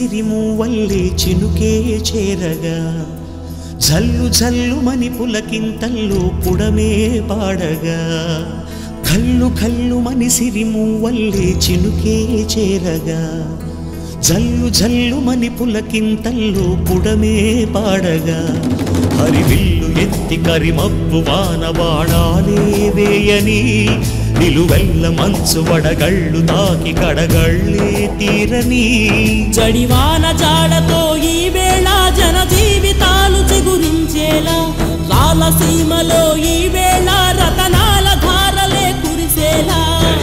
సిరిమూవల్లే చినుకే చేరగా జల్లు జల్లు మని పులకింతల్లో పుడమే పాడగా కల్లు కల్లు మని సిరిమూవల్లే చినుకే చేరగా జల్లు జల్లు మని పులకింతల్లో పుడమే పాడగా హరివిల్లు ఎత్తి కరిమప్పు వాన బాణాలే వేయని నిలువెల్ల మంచు వడగళ్ళు తాకి కడగళ్ళే తీరని జడివాన జాడతో ఈ వేళ జన జీవితాలు చిగురించేలా రాలసీమలో ఈ వేళ రతనాల ధారలే కురిసేలా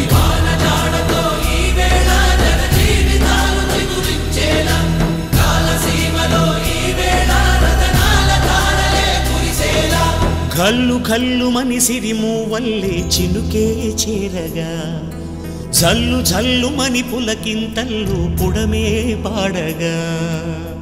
కల్లు కల్లు మని సిరిమూవల్లే చినుకే చేరగా జల్లు జల్లు మని పులకింతల్లు పుడమే పాడగా